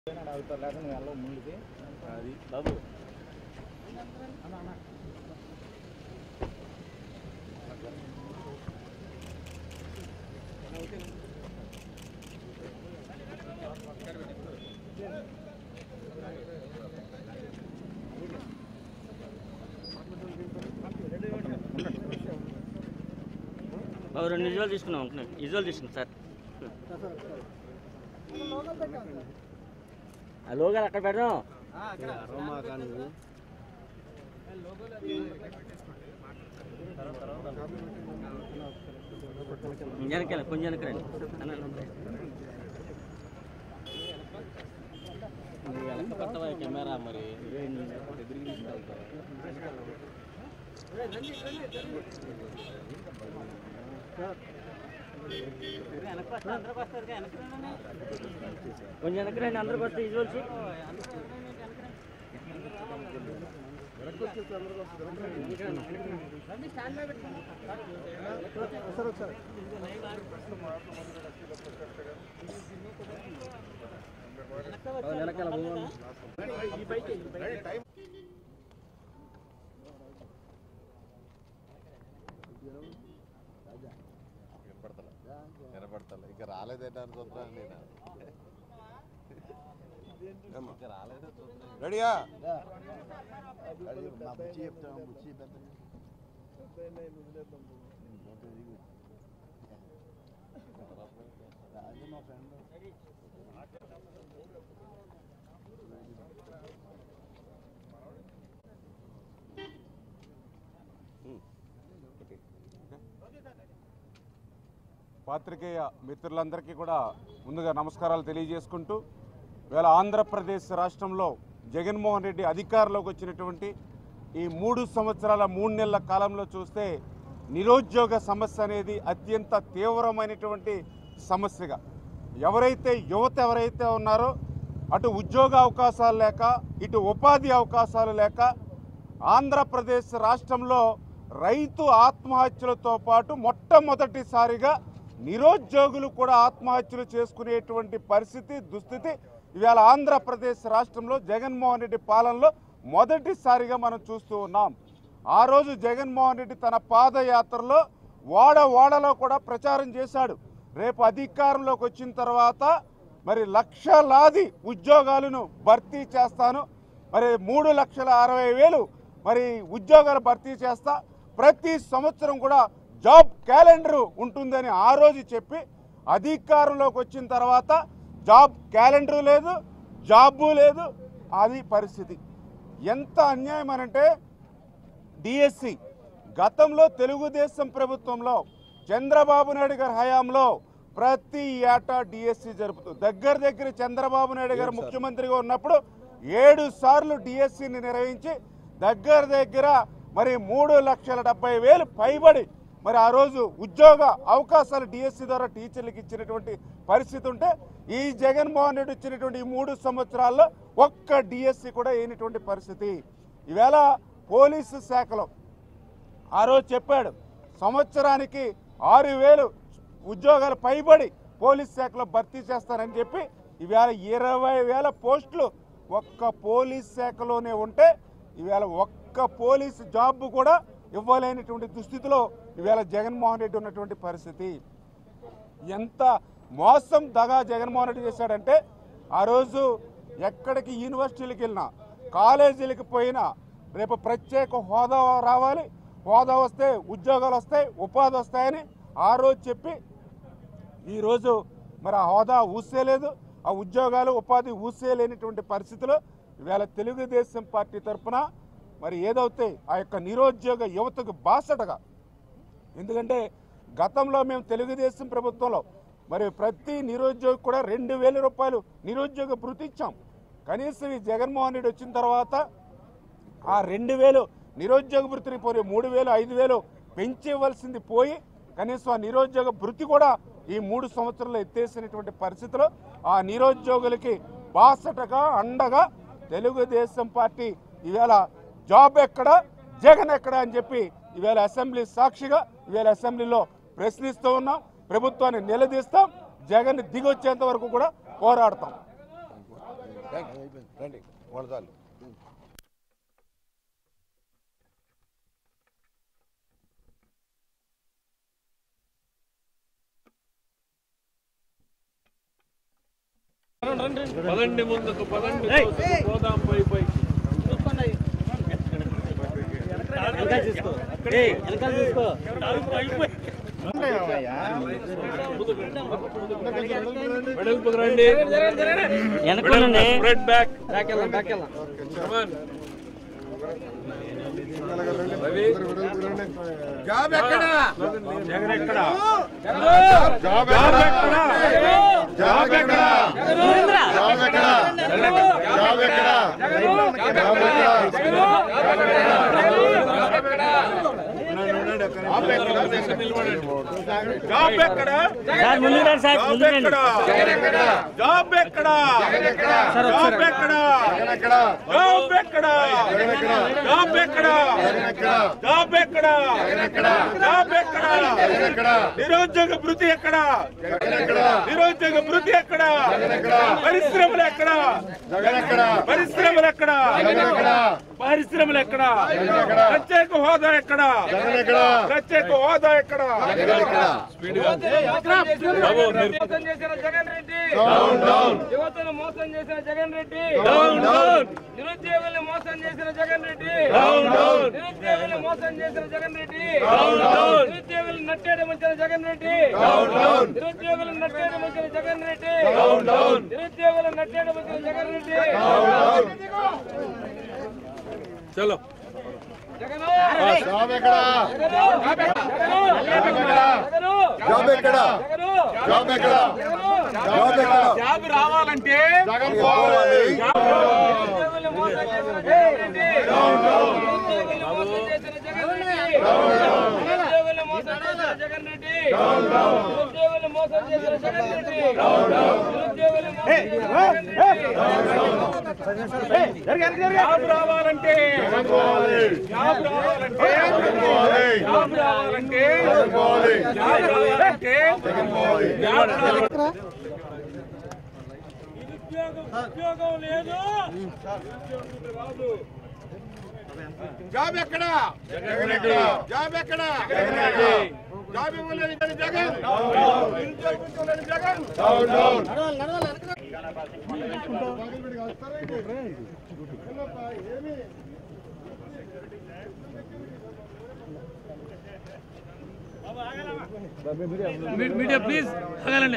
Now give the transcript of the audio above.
అవుతారు లేక నువ్వు వెళ్ళవు ముందుకి అది బాబు బాబు రెండు విజువల్ తీసుకున్నాం ఉంటున్నాను విజువల్ తీసుకున్నాం సార్ ఆ లోగాలు అక్కడ పెడదాం వెనకాల కొంచెం వెనకరండి అన్న వెనక పట్టవా కెమెరా మరి ఎదురుగా తీసుకెళ్తావు కొంచెం వెనకరండి అందరికి వస్తే విజువల్స్ వినపడతలే వినపడతలే ఇంకా రాలేదేంటి అనుకుంటున్నాను నేను ఇంకా రాలేదో చూస్తున్నాను. రెడీయా పాత్రికేయ మిత్రులందరికీ కూడా ముందుగా నమస్కారాలు తెలియజేసుకుంటూ ఇవాళ ఆంధ్రప్రదేశ్ రాష్ట్రంలో జగన్మోహన్ రెడ్డి అధికారంలోకి వచ్చినటువంటి ఈ మూడు సంవత్సరాల మూడు నెలల కాలంలో చూస్తే నిరుద్యోగ సమస్య అనేది అత్యంత తీవ్రమైనటువంటి సమస్యగా ఎవరైతే యువత ఎవరైతే ఉన్నారో అటు ఉద్యోగ అవకాశాలు లేక ఇటు ఉపాధి అవకాశాలు లేక ఆంధ్రప్రదేశ్ రాష్ట్రంలో రైతు ఆత్మహత్యలతో పాటు మొట్టమొదటిసారిగా నిరుద్యోగులు కూడా ఆత్మహత్యలు చేసుకునేటువంటి పరిస్థితి దుస్థితి ఇవాళ ఆంధ్రప్రదేశ్ రాష్ట్రంలో జగన్మోహన్ రెడ్డి పాలనలో మొదటిసారిగా మనం చూస్తూ ఉన్నాం ఆ రోజు జగన్మోహన్ రెడ్డి తన పాదయాత్రలో వాడ వాడలో కూడా ప్రచారం చేశాడు రేపు అధికారంలోకి వచ్చిన తర్వాత మరి లక్షలాది ఉద్యోగాలను భర్తీ చేస్తాను మరి మూడు లక్షల అరవై వేలు మరి ఉద్యోగాలు భర్తీ చేస్తా ప్రతి సంవత్సరం కూడా జాబ్ క్యాలెండర్ ఉంటుందని ఆ రోజు చెప్పి అధికారంలోకి వచ్చిన తర్వాత జాబ్ క్యాలెండర్ లేదు జాబు లేదు అది పరిస్థితి ఎంత అన్యాయం అనంటే డిఎస్సి గతంలో తెలుగుదేశం ప్రభుత్వంలో చంద్రబాబు నాయుడు గారి హయాంలో ప్రతి ఏటా డిఎస్సి జరుపుతూ దగ్గర దగ్గర చంద్రబాబు నాయుడు గారు ముఖ్యమంత్రిగా ఉన్నప్పుడు ఏడు సార్లు డిఎస్సిని నిర్వహించి దగ్గర దగ్గర మరి మూడు లక్షల డెబ్బై వేలు పైబడి మరి ఆ రోజు ఉద్యోగ అవకాశాలు డిఎస్సి ద్వారా టీచర్లకు ఇచ్చినటువంటి పరిస్థితి ఉంటే ఈ జగన్మోహన్ రెడ్డి ఇచ్చినటువంటి ఈ మూడు సంవత్సరాల్లో ఒక్క డిఎస్సి కూడా అయినటువంటి పరిస్థితి ఈవేళ పోలీసు శాఖలో ఆ రోజు చెప్పాడు సంవత్సరానికి ఆరు వేలు ఉద్యోగాలు పైబడి పోలీస్ శాఖలో భర్తీ చేస్తారని చెప్పి ఈవేళ ఇరవై వేల పోస్టులు ఒక్క పోలీస్ శాఖలోనే ఉంటే ఈవేళ ఒక్క పోలీస్ జాబ్ కూడా ఇవ్వలేనటువంటి దుస్థితిలో ఈవేళ జగన్మోహన్ రెడ్డి ఉన్నటువంటి పరిస్థితి ఎంత మోసం దగా జగన్మోహన్ రెడ్డి చేశాడంటే ఆ రోజు ఎక్కడికి యూనివర్సిటీలకు వెళ్ళినా కాలేజీలకు పోయినా రేపు ప్రత్యేక హోదా రావాలి హోదా వస్తే ఉద్యోగాలు వస్తాయి ఉపాధి వస్తాయని ఆ రోజు చెప్పి ఈరోజు మరి ఆ హోదా ఊసేలేదు ఆ ఉద్యోగాలు ఉపాధి ఊసేలేనటువంటి పరిస్థితిలో ఇవాళ తెలుగుదేశం పార్టీ తరఫున మరి ఏదైతే ఆ యొక్క నిరుద్యోగ యువతకు బాసటగా ఎందుకంటే గతంలో మేము తెలుగుదేశం ప్రభుత్వంలో మరి ప్రతి నిరుద్యోగి కూడా రెండు వేల రూపాయలు నిరుద్యోగ భృతి ఇచ్చాం కనీసం ఈ జగన్మోహన్ రెడ్డి వచ్చిన తర్వాత ఆ రెండు వేలు నిరుద్యోగ భృతిని పోయి మూడు వేలు ఐదు వేలు పెంచి ఇవ్వాల్సింది పోయి కనీసం ఆ నిరుద్యోగ భృతి కూడా ఈ మూడు సంవత్సరాలు ఎత్తేసినటువంటి పరిస్థితిలో ఆ నిరుద్యోగులకి బాసటగా అండగా తెలుగుదేశం పార్టీ ఈవేళ జాబ్ ఎక్కడ జగన్ ఎక్కడ అని చెప్పి ఈవేళ అసెంబ్లీ సాక్షిగా ఈవేళ అసెంబ్లీలో ప్రశ్నిస్తూ ఉన్నాం ప్రభుత్వాన్ని నిలదీస్తాం జగన్ దిగొచ్చేంత వరకు కూడా పోరాడతాం రండి వాళ్ళ చాలు పదండి ముందుకు పదండి పోదాం పై పై వెడల్పుకు రండి వెనక్కోనండి ఫ్రంట్ బ్యాక్ రవి జాబ్ ఎక్కడ జగన్ ఎక్కడ జాబ్ ఎక్కడ జాబ్ ఎక్కడ జాబ్ ఎక్కడ జాబ్ ఎక్కడ జాబ్ జాబ్ ఎక్కడ సార్ ముందుకు రండి సార్ ముందుకు రండి జాబ్ ఎక్కడ జాబ్ ఎక్కడ ఎక్కడ జాబ్ ఎక్కడ జాబ్ ఎక్కడ జాబ్ ఎక్కడ జాబ్ ఎక్కడ ఎక్కడ నిరుద్యోగ భృతి ఎక్కడ ఎక్కడ నిరుద్యోగ భృతి ఎక్కడ పరిశ్రమలు ఎక్కడ జగన్ ఎక్కడ పరిశ్రమలు ఎక్కడ జగన్ ఎక్కడ పరిశ్రమలు ఎక్కడ ఎక్కడ? ప్రత్యేక హోదా ఎక్కడ జగన్ ఎక్కడ ప్రత్యేక హోదా ఎక్కడ జగన్ ఎక్కడ బాబు మీరు మోసం చేసిన జగన్ రెడ్డి డౌన్ డౌన్ యువతను మోసం చేసిన జగన్ రెడ్డి డౌన్ డౌన్ నిరుద్యోగుల్ని మోసం చేసిన జగన్ రెడ్డి డౌన్ డౌన్ నిరుద్యోగుల్ని మోసం చేసిన జగన్ రెడ్డి డౌన్ డౌన్ నిరుద్యోగులు నట్టేయడం వచ్చిన జగన్ రెడ్డి డౌన్ డౌన్ నిరుద్యోగులు నట్టేయడం వచ్చిన జగన్ రెడ్డి డౌన్ డౌన్ నిరుద్యోగులు నట్టేయడం వచ్చిన జగన్ రెడ్డి డౌన్ చలో జగన్ జాబ్ ఎక్కడ జాబ్ ఎక్కడ జాబ్ ఎక్కడ జాబ్ ఎక్కడ జాబ్ రావాలంటే జగన్ పోవాలి నిరుద్యోగుల్ని మోసం చేసిన జగన్ రెడ్డి నిరుద్యోగుల్ని మోసం చేసిన జగన్ రెడ్డి నిరుద్యోగుల్ని మోసం చేసిన జగన్ రెడ్డి నిరుద్యోగుల్ని మోసం చేసిన జగన్ రెడ్డి నిరుద్యోగుల్ని మోసం చేసిన జగన్ రెడ్డి జాబ్ రావాలంటే జగన్ పోవాలి జాబ్ రావాలంటే జగన్ పోవాలి జాబ్ రావాలంటే జగన్ పోవాలి జాబ్ రావాలంటే జగన్ పోవాలి జాబ్ రావాలంటే ఉద్యోగం లేదు జాబ్ ఎక్కడ జగన్ ఎక్కడ జాబ్ ఎక్కడ జగన్ ఎక్కడ జాబ్ ఇవ్వలేని జగన్ నిరుద్యోగం ఇవ్వలేని Jagan down down media please ఆగాలండి